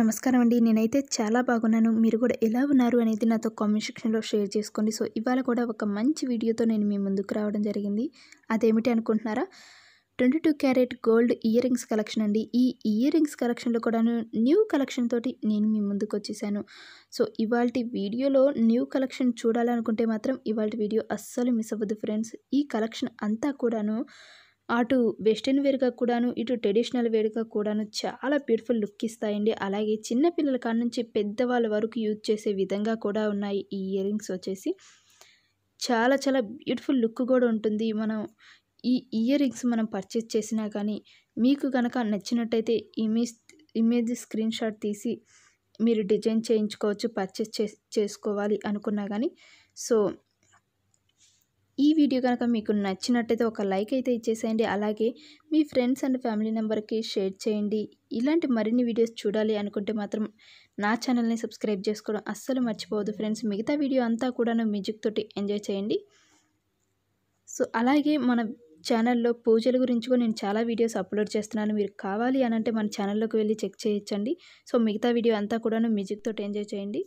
నమస్కారం అండి. నేనైతే చాలా బాగున్నాను. మీరు కూడా ఎలా ఉన్నారు అనేది నాతో కామెంట్ సెక్షన్‌లో షేర్ చేసుకోండి. సో, ఇవాళ కూడా ఒక మంచి వీడియోతో నేను మీ ముందుకు రావడం జరిగింది. అదేమిటి అనుకుంటున్నారా? 22 carat gold earrings collection అండి. ఈ ఇయర్ రింగ్స్ కలెక్షన్‌లో కూడాను న్యూ కలెక్షన్ తోటి నేను మీ ముందుకొచ్చేసాను. సో, ఇవాల్టి వీడియోలో న్యూ కలెక్షన్ చూడాలనుకుంటే మాత్రం ఇవాల్టి వీడియో అస్సలు మిస్ అవ్వద్దు ఫ్రెండ్స్. ఈ కలెక్షన్ అంతా కూడాను అటు వెస్టర్న్ వేర్‌గా కూడాను, ఇటు ట్రెడిషనల్ వేర్‌గా కూడాను చాలా బ్యూటిఫుల్ లుక్ ఇస్తాయండి. అలాగే చిన్న పిల్లల కాడ నుంచి పెద్దవాళ్ళ వరకు యూజ్ చేసే విధంగా కూడా ఉన్నాయి ఈ ఇయర్ రింగ్స్ వచ్చేసి. చాలా చాలా బ్యూటిఫుల్ లుక్ కూడా ఉంటుంది. మనం ఈ ఇయర్ రింగ్స్ మనం పర్చేస్ చేసినా కానీ మీకు గనక నచ్చినట్టయితే ఇమేజ్ ఇమేజ్ స్క్రీన్‌షాట్ తీసి మీరు డిజైన్ చేయించుకోవచ్చు. పర్చేస్ చేస్ చేసుకోవాలి అనుకున్నా గానీ. సో ఈ వీడియో గనక మీకు నచ్చినట్టయితే ఒక లైక్ అయితే ఇచ్చేసేయండి. అలాగే మీ ఫ్రెండ్స్ అండ్ ఫ్యామిలీ మెంబర్‌కి షేర్ చేయండి. ఇలాంటి మరిన్ని వీడియోస్ చూడాలి అనుకుంటే మాత్రం నా ఛానల్‌ని సబ్స్క్రైబ్ చేసుకోవడం అస్సలు మర్చిపోవద్దు ఫ్రెండ్స్. మిగతా వీడియో అంతా కూడాను మ్యూజిక్ తోటి ఎంజాయ్ చేయండి. సో, అలాగే మన ఛానల్‌లో పూజల గురించి కూడా నేను చాలా వీడియోస్ అప్‌లోడ్ చేస్తున్నాను. మీరు కావాలి అనంటే మన ఛానల్‌లోకి వెళ్లి చెక్ చేయొచ్చండి. సో, మిగతా వీడియో అంతా కూడాను మ్యూజిక్ తోటి ఎంజాయ్ చేయండి.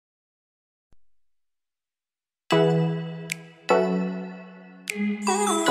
Oh